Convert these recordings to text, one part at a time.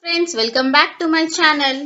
friends welcome back to my channel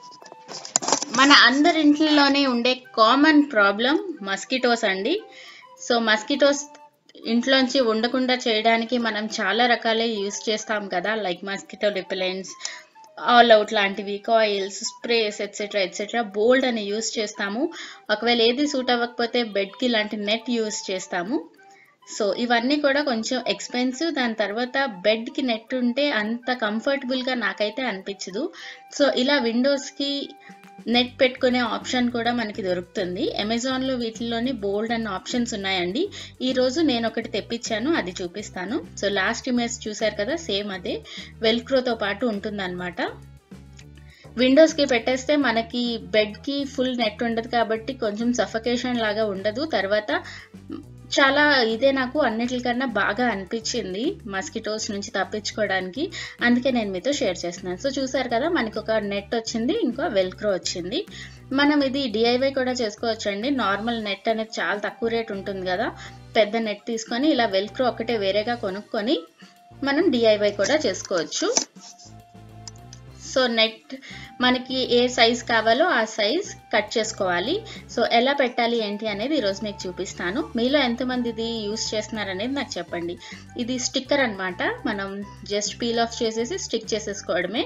మన అందరి ఇంట్లోనే ఉండే కామన్ ప్రాబ్లం మస్కిటోస్ అండి సో మస్కిటోస్ ఇంట్లోంచి ఉండకుండా చేయడానికి మనం చాలా రకాలే యూస్ చేస్తాం కదా like mosquito repellents All Out లాంటివి coils sprays etcetera etcetera bold అని యూస్ చేస్తాము ఒకవేళ ఏది సూట్ అవ్వకపోతే బెడ్కి ఇలాంటి నెట్ యూస్ చేస్తాము సో ఇవన్నీ కూడా కొంచెం ఎక్స్పెన్సివ్ దాని తర్వాత బెడ్కి నెట్ ఉంటే అంత కంఫర్టబుల్గా నాకైతే అనిపించదు సో ఇలా విండోస్కి నెట్ పెట్టుకునే ఆప్షన్ కూడా మనకి దొరుకుతుంది అమెజాన్లో వీటిల్లోని బోల్డ్ అన్న ఆప్షన్స్ ఉన్నాయండి ఈరోజు నేను ఒకటి తెప్పించాను అది చూపిస్తాను సో లాస్ట్ ఇమేజ్ చూసారు కదా సేమ్ అదే వెల్క్రోతో పాటు ఉంటుందన్నమాట విండోస్కి పెట్టేస్తే మనకి బెడ్కి ఫుల్ నెట్ ఉండదు కాబట్టి కొంచెం సఫకేషన్ లాగా ఉండదు తర్వాత చాలా ఇదే నాకు అన్నిటికన్నా బాగా అనిపించింది మస్కిటోస్ నుంచి తప్పించుకోవడానికి అందుకే నేను మీతో షేర్ చేస్తున్నాను సో చూసారు కదా మనకి ఒక నెట్ వచ్చింది ఇంకో వెల్క్రో వచ్చింది మనం ఇది డిఐవై కూడా చేసుకోవచ్చండి నార్మల్ నెట్ అనేది చాలా తక్కువ రేట్ ఉంటుంది కదా పెద్ద నెట్ తీసుకొని ఇలా వెల్క్రో ఒకటే వేరేగా కొనుక్కొని మనం డిఐవై కూడా చేసుకోవచ్చు సో నెట్ మనకి ఏ సైజ్ కావాలో ఆ సైజ్ కట్ చేసుకోవాలి సో ఎలా పెట్టాలి ఏంటి అనేది ఈరోజు మీకు చూపిస్తాను మీలో ఎంతమంది ఇది యూస్ చేస్తున్నారు అనేది నాకు చెప్పండి ఇది స్టిక్కర్ అనమాట మనం జస్ట్ పీల్ ఆఫ్ చేసేసి స్టిక్ చేసేసుకోవడమే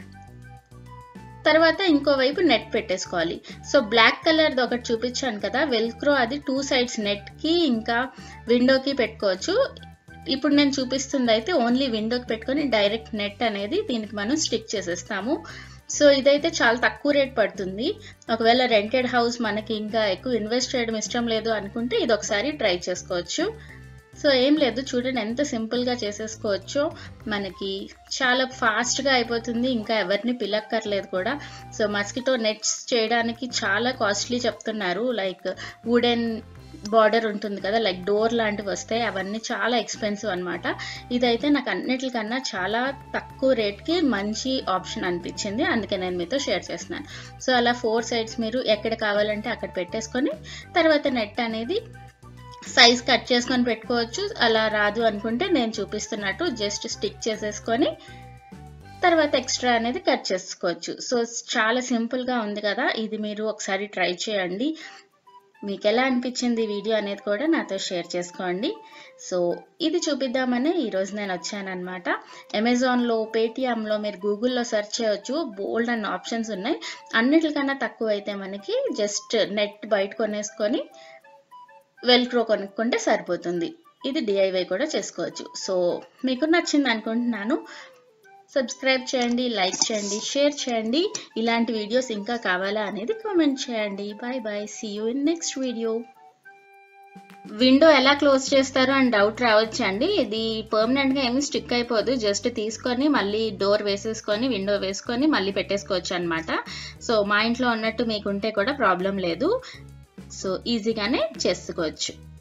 తర్వాత ఇంకోవైపు నెట్ పెట్టేసుకోవాలి సో బ్లాక్ కలర్ది ఒకటి చూపించాను కదా వెల్క్రో అది టూ సైడ్స్ నెట్కి ఇంకా విండోకి పెట్టుకోవచ్చు ఇప్పుడు నేను చూపిస్తుంది అయితే ఓన్లీ విండోకి పెట్టుకొని డైరెక్ట్ నెట్ అనేది దీనికి మనం స్టిక్ చేసేస్తాము సో ఇదైతే చాలా తక్కువ రేట్ పడుతుంది ఒకవేళ రెంటెడ్ హౌస్ మనకి ఇంకా ఎక్కువ ఇన్వెస్ట్ చేయడం ఇష్టం లేదు అనుకుంటే ఇది ఒకసారి ట్రై చేసుకోవచ్చు సో ఏం లేదు చూడండి ఎంత సింపుల్గా చేసేసుకోవచ్చో మనకి చాలా ఫాస్ట్గా అయిపోతుంది ఇంకా ఎవరిని పిలక్కర్లేదు కూడా సో మస్కిటో నెట్స్ చేయడానికి చాలా కాస్ట్లీ చెప్తున్నారు లైక్ వుడెన్ బార్డర్ ఉంటుంది కదా లైక్ డోర్ లాంటివి వస్తాయి అవన్నీ చాలా ఎక్స్పెన్సివ్ అనమాట ఇదైతే నాకు అన్నిటికన్నా చాలా తక్కువ రేట్కి మంచి ఆప్షన్ అనిపించింది అందుకే నేను మీతో షేర్ చేస్తున్నాను సో అలా ఫోర్ సైడ్స్ మీరు ఎక్కడ కావాలంటే అక్కడ పెట్టేసుకొని తర్వాత నెట్ అనేది సైజ్ కట్ చేసుకొని పెట్టుకోవచ్చు అలా రాదు అనుకుంటే నేను చూపిస్తున్నట్టు జస్ట్ స్టిక్ చేసేసుకొని తర్వాత ఎక్స్ట్రా అనేది కట్ చేసుకోవచ్చు సో చాలా సింపుల్గా ఉంది కదా ఇది మీరు ఒకసారి ట్రై చేయండి మీకు ఎలా అనిపించింది వీడియో అనేది కూడా నాతో షేర్ చేసుకోండి సో ఇది చూపిద్దామని ఈరోజు నేను వచ్చానమాట అమెజాన్లో పేటిఎంలో మీరు గూగుల్లో సెర్చ్ చేయొచ్చు బోల్డ్ అండ్ ఆప్షన్స్ ఉన్నాయి అన్నిటికన్నా తక్కువ అయితే మనకి జస్ట్ నెట్ బయట కొనేసుకొని వెల్క్రో కొనుక్కుంటే సరిపోతుంది ఇది డిఐవై కూడా చేసుకోవచ్చు సో మీకు నచ్చింది అనుకుంటున్నాను సబ్స్క్రైబ్ చేయండి లైక్ చేయండి షేర్ చేయండి ఇలాంటి వీడియోస్ ఇంకా కావాలా అనేది కామెంట్ చేయండి bye bye see you in next video window ఎలా క్లోజ్ చేస్తారో అని డౌట్ రావచ్చు అండి ఇది పర్మనెంట్గా ఏమి స్టిక్ అయిపోదు జస్ట్ తీసుకొని మళ్ళీ డోర్ వేసేసుకొని విండో వేసుకొని మళ్ళీ పెట్టేసుకోవచ్చు అనమాట సో మా ఇంట్లో ఉన్నట్టు మీకు ఉంటే కూడా ప్రాబ్లం లేదు సో ఈజీగానే చేసుకోవచ్చు